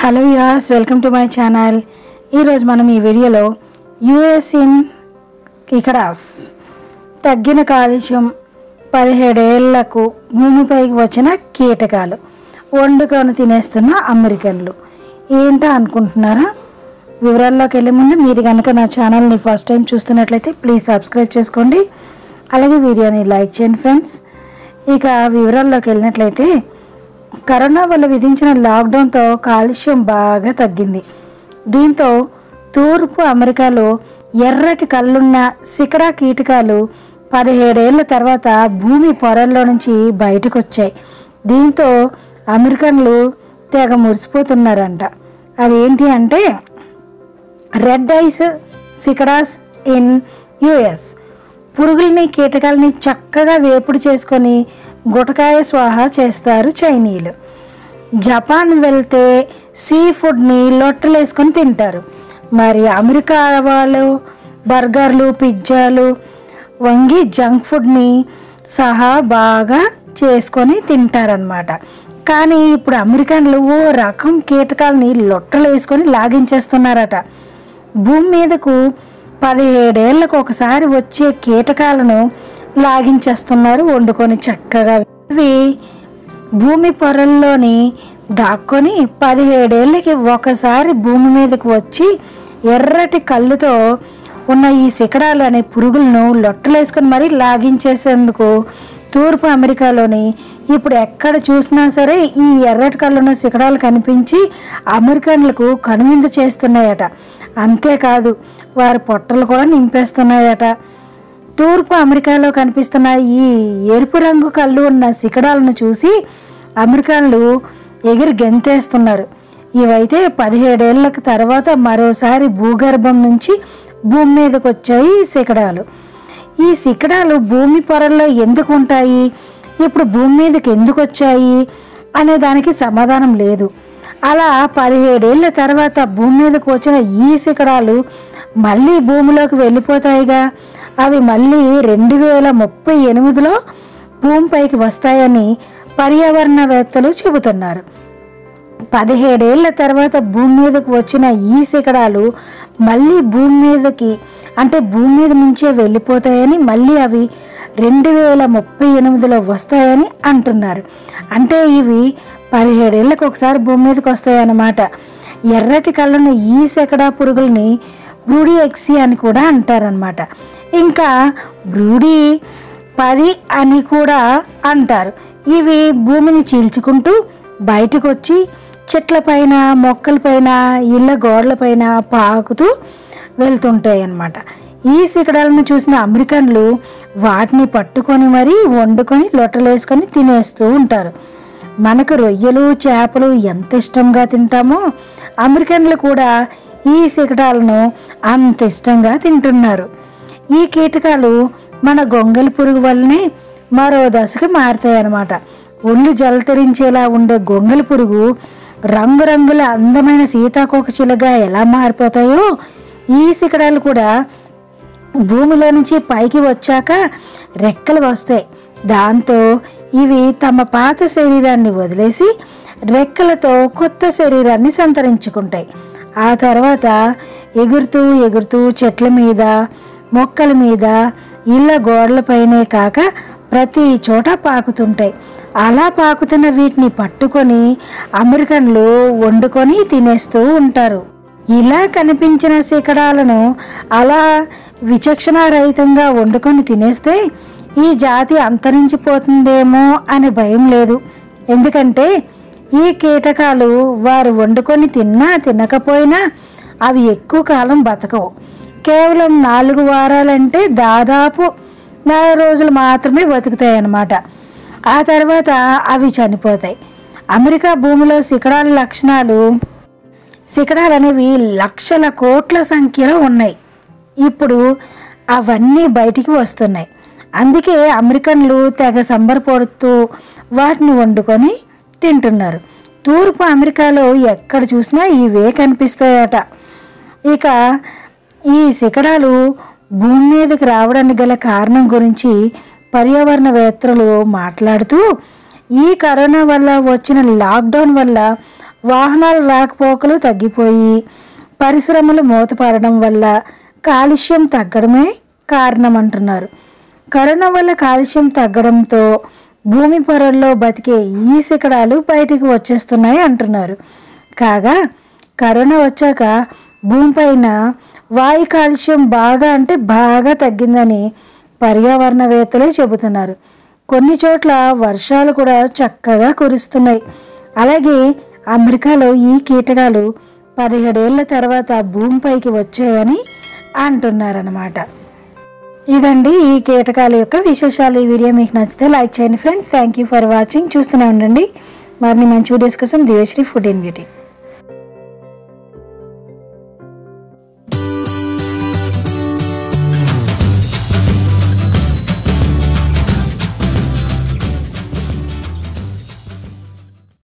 hello yes welcome to my channel ఈరోజు మనం ఈ వీడియోలో యుఎస్ ఇన్ ఇకడాస్ తగ్గిన కాలుష్యం పదిహేడేళ్లకు భూమిపైకి వచ్చిన కీటకాలు వండుకొని తినేస్తున్న అమెరికన్లు ఏంటో అనుకుంటున్నారా వివరాల్లోకి వెళ్ళే ముందు మీరు కనుక నా ఛానల్ని ఫస్ట్ టైం చూస్తున్నట్లయితే ప్లీజ్ సబ్స్క్రైబ్ చేసుకోండి అలాగే వీడియోని లైక్ చేయండి ఫ్రెండ్స్ ఇక వివరాల్లోకి వెళ్ళినట్లయితే కరోనా వల్ల విధించిన లాక్డౌన్తో కాలుష్యం బాగా తగ్గింది దీంతో తూర్పు అమెరికాలో ఎర్రటి కళ్ళున్న సికడా కీటకాలు పదిహేడేళ్ల తర్వాత భూమి పొరల్లో నుంచి బయటకు వచ్చాయి దీంతో అమెరికన్లు తెగ మురిసిపోతున్నారంట అదేంటి అంటే red eyes cicadas in US పురుగుల్ని కీటకాలని చక్కగా వేపుడు చేసుకొని గుటకాయ స్వాహ చేస్తారు చైనీయులు జపాన్ వెళ్తే సీ ఫుడ్ని లొట్టలేసుకొని తింటారు మరి అమెరికా వాళ్ళు బర్గర్లు పిజ్జాలు వంగి జంక్ ఫుడ్ని సహా బాగా చేసుకొని తింటారనమాట కానీ ఇప్పుడు అమెరికన్లు ఓ రకం కీటకాలని లొట్టలు వేసుకొని లాగించేస్తున్నారట భూమి మీదకు పదిహేడేళ్లకు ఒకసారి వచ్చే కీటకాలను లాగించేస్తున్నారు వండుకొని చక్కగా ఇవి భూమి పొరల్లోని దాక్కొని పదిహేడేళ్ళకి ఒకసారి భూమి మీదకు వచ్చి ఎర్రటి కళ్ళుతో ఉన్న ఈ శిఖరాలు అనే పురుగులను లొట్టలేసుకొని మరీ లాగించేసేందుకు తూర్పు అమెరికాలోని ఇప్పుడు ఎక్కడ చూసినా సరే ఈ ఎర్రటి కళ్ళున్న శిఖరాలు కనిపించి అమెరికన్లకు కనువిందు చేస్తున్నాయట అంతేకాదు వారి పొట్టలు కూడా నింపేస్తున్నాయట తూర్పు అమెరికాలో కనిపిస్తున్న ఈ ఎరుపు రంగు కళ్ళు ఉన్న శిఖరాలను చూసి అమెరికన్లు ఎగిరి గెంతేస్తున్నారు ఇవైతే పదిహేడేళ్లకు తర్వాత మరోసారి భూగర్భం నుంచి భూమి మీదకి వచ్చాయి ఈ శిఖరాలు ఈ శిఖరాలు భూమి పొరల్లో ఎందుకు ఉంటాయి ఇప్పుడు భూమి మీదకి ఎందుకు వచ్చాయి అనే దానికి సమాధానం లేదు అలా పదిహేడేళ్ల తర్వాత భూమి మీదకు వచ్చిన ఈ శిఖరాలు మళ్ళీ భూమిలోకి వెళ్ళిపోతాయిగా అవి మళ్ళీ రెండు వేల ముప్పై ఎనిమిదిలో భూమిపైకి వస్తాయని పర్యావరణవేత్తలు చెబుతున్నారు పదిహేడేళ్ల తర్వాత భూమి మీదకు వచ్చిన ఈ శిఖరాలు మళ్ళీ భూమి మీదకి అంటే భూమి మీద నుంచే వెళ్ళిపోతాయని మళ్ళీ అవి రెండు వేల ముప్పై ఎనిమిదిలో వస్తాయని అంటున్నారు అంటే ఇవి పదిహేడేళ్ళకి ఒకసారి భూమి మీదకి వస్తాయన్నమాట ఎర్రటి కళ్ళను ఈ శకడా పురుగుల్ని బ్రూడీ ఎక్సీ అని కూడా అంటారనమాట ఇంకా బ్రూడీ పది అని కూడా అంటారు ఇవి భూమిని చీల్చుకుంటూ బయటకు వచ్చి చెట్లపైన మొక్కలపైన ఇళ్ళ గోడలపైన పాకుతూ వెళ్తుంటాయి అన్నమాట ఈ శిఖరాలను చూసిన అమెరికన్లు వాటిని పట్టుకొని మరీ వండుకొని లొట్టలేసుకొని తినేస్తూ ఉంటారు మనకు రొయ్యలు చేపలు ఎంత ఇష్టంగా తింటామో అమెరికన్లు కూడా ఈ శిఖరాలను అంత ఇష్టంగా తింటున్నారు ఈ కీటకాలు మన గొంగలి పురుగు వల్లనే మరో దశకు మారుతాయి అన్నమాట ఒళ్ళు జలతరించేలా ఉండే గొంగలి పురుగు రంగురంగుల అందమైన సీతాకోక చిలుగా ఎలా మారిపోతాయో ఈ శిఖరాలు కూడా భూమిలో నుంచి పైకి వచ్చాక రెక్కలు వస్తాయి దాంతో ఇవి తమ పాత శరీరాన్ని వదిలేసి రెక్కలతో కొత్త శరీరాన్ని సంతరించుకుంటాయి ఆ తర్వాత ఎగురుతూ ఎగురుతూ చెట్ల మీద మొక్కల మీద ఇళ్ళ గోడలపైనే కాక ప్రతి చోట పాకుతుంటాయి అలా పాకుతున్న వీటిని పట్టుకొని అమెరికన్లు వండుకొని తినేస్తూ ఉంటారు ఇలా కనిపించిన శిఖరాలను అలా విచక్షణారహితంగా వండుకొని తినేస్తే ఈ జాతి అంతరించిపోతుందేమో అనే భయం లేదు ఎందుకంటే ఈ కీటకాలు వారు వండుకొని తిన్నా తినకపోయినా అవి ఎక్కువ కాలం బతకవు కేవలం నాలుగు వారాలంటే దాదాపు నెల రోజులు మాత్రమే బతుకుతాయి అన్నమాట ఆ తర్వాత అవి చనిపోతాయి అమెరికా భూమిలో శిఖరాల లక్షణాలు శిఖరాలు అనేవి లక్షల కోట్ల సంఖ్యలో ఉన్నాయి ఇప్పుడు అవన్నీ బయటికి వస్తున్నాయి అందుకే అమెరికన్లు తెగ సంబరపడుతూ వాటిని వండుకొని తింటున్నారు తూర్పు అమెరికాలో ఎక్కడ చూసినా ఇవే కనిపిస్తాయట ఇక ఈ శిఖరాలు భూమి మీదకి రావడానికి గల కారణం గురించి పర్యావరణవేత్తలు మాట్లాడుతూ ఈ కరోనా వల్ల వచ్చిన లాక్డౌన్ వల్ల వాహనాల రాకపోకలు తగ్గిపోయి పరిశ్రమలు మూతపడడం వల్ల కాలుష్యం తగ్గడమే కారణం అంటున్నారు కరోనా వల్ల కాలుష్యం తగ్గడంతో భూమి పొరల్లో బతికే ఈ శిఖరాలు బయటికి వచ్చేస్తున్నాయి అంటున్నారు కాగా కరోనా వచ్చాక భూమిపైన వాయు కాలుష్యం బాగా అంటే బాగా తగ్గిందని పర్యావరణవేత్తలే చెబుతున్నారు కొన్ని చోట్ల వర్షాలు కూడా చక్కగా కురుస్తున్నాయి అలాగే అమెరికాలో ఈ కీటకాలు పదిహేడేళ్ల తర్వాత భూమిపైకి వచ్చాయని అంటున్నారన్నమాట ఇదండి ఈ కీటకాల యొక్క విశేషాలు ఈ వీడియో మీకు నచ్చితే లైక్ చేయండి friends thank you for watching చూస్తూనే ఉండండి మరిన్ని మంచి వీడియోస్ కోసం దివేశ్రీ ఫుడ్ ఇన్ బ్యూటీ